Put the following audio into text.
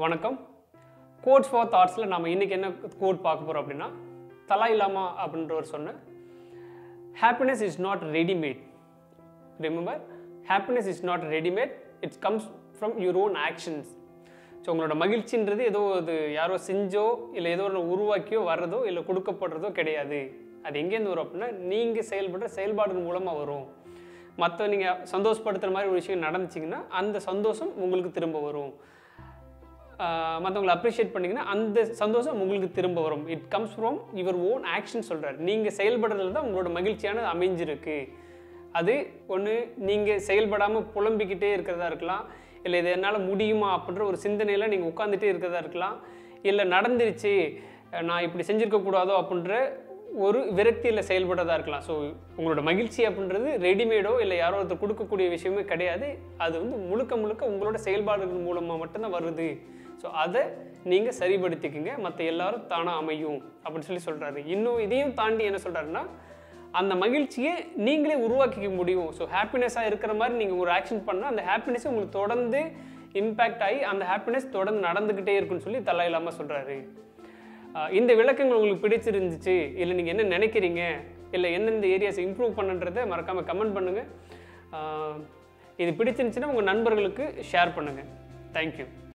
வணக்கம் quotes for தாட்ஸில் நம்ம இன்றைக்கி என்ன கோட் பார்க்க போகிறோம் அப்படின்னா தலாய் லாமா அப்படின்றவர் சொன்ன happiness is not readymade remember happiness is not readymade it's comes from your own actions so உங்களோட மகிழ்ச்சின்றது ஏதோ அது யாரோ செஞ்சோ இல்லை ஏதோ ஒன்று உருவாக்கியோ வர்றதோ இல்லை கொடுக்கப்படுறதோ கிடையாது அது எங்கேருந்து வரும் அப்படின்னா நீங்கள் செயல்படுற செயல்பாடுகள் மூலமாக வரும் மற்ற நீங்கள் சந்தோஷப்படுத்துகிற மாதிரி ஒரு விஷயம் நடந்துச்சிங்கன்னா அந்த சந்தோஷம் உங்களுக்கு திரும்ப வரும் மற்றவங்களை அப்ரிஷியேட் பண்ணிங்கன்னா அந்த சந்தோஷம் உங்களுக்கு திரும்ப வரும் it comes from your own action சொல்கிறார் நீங்கள் செயல்படுறதுல தான் உங்களோட மகிழ்ச்சியானது அமைஞ்சிருக்கு அது ஒன்று நீங்கள் செயல்படாமல் புலம்பிக்கிட்டே இருக்கிறதா இருக்கலாம் இல்லை இது என்னால் முடியுமா அப்படின்ற ஒரு சிந்தனையில் நீங்கள் உட்காந்துட்டே இருக்கிறதா இருக்கலாம் இல்லை நடந்துருச்சு நான் இப்படி செஞ்சுருக்கக்கூடாதோ அப்படின்ற ஒரு விரக்தியில் செயல்படுறதா இருக்கலாம் ஸோ உங்களோட மகிழ்ச்சி அப்படின்றது ரெடிமேடோ இல்லை யாரோ ஒருத்தர் கொடுக்கக்கூடிய விஷயமே கிடையாது அது வந்து முழுக்க முழுக்க உங்களோட செயல்பாடுகள் மூலமாக மட்டும்தான் வருது ஸோ அதை நீங்கள் சரிப்படுத்திக்கங்க மற்ற எல்லாரும் தானாக அமையும் அப்படின்னு சொல்லி சொல்கிறாரு இன்னும் இதையும் தாண்டி என்ன சொல்கிறாருன்னா அந்த மகிழ்ச்சியை நீங்களே உருவாக்கிக்க முடியும் ஸோ ஹாப்பினஸாக இருக்கிற மாதிரி நீங்கள் ஒரு ஆக்ஷன் பண்ணால் அந்த ஹாப்பினஸ் உங்களுக்கு தொடர்ந்து இம்பேக்ட் ஆகி அந்த ஹாப்பினஸ் தொடர்ந்து நடந்துக்கிட்டே இருக்குன்னு சொல்லி தலை இல்லாமல் சொல்கிறாரு இந்த விளக்கங்கள் உங்களுக்கு பிடிச்சிருந்துச்சு இல்லை நீங்கள் என்ன நினைக்கிறீங்க இல்லை எந்தெந்த ஏரியாஸ் இம்ப்ரூவ் பண்ணுன்றதை மறக்காமல் கமெண்ட் பண்ணுங்கள் இது பிடிச்சிருந்துச்சுன்னா உங்கள் நண்பர்களுக்கு ஷேர் பண்ணுங்கள் தேங்க்யூ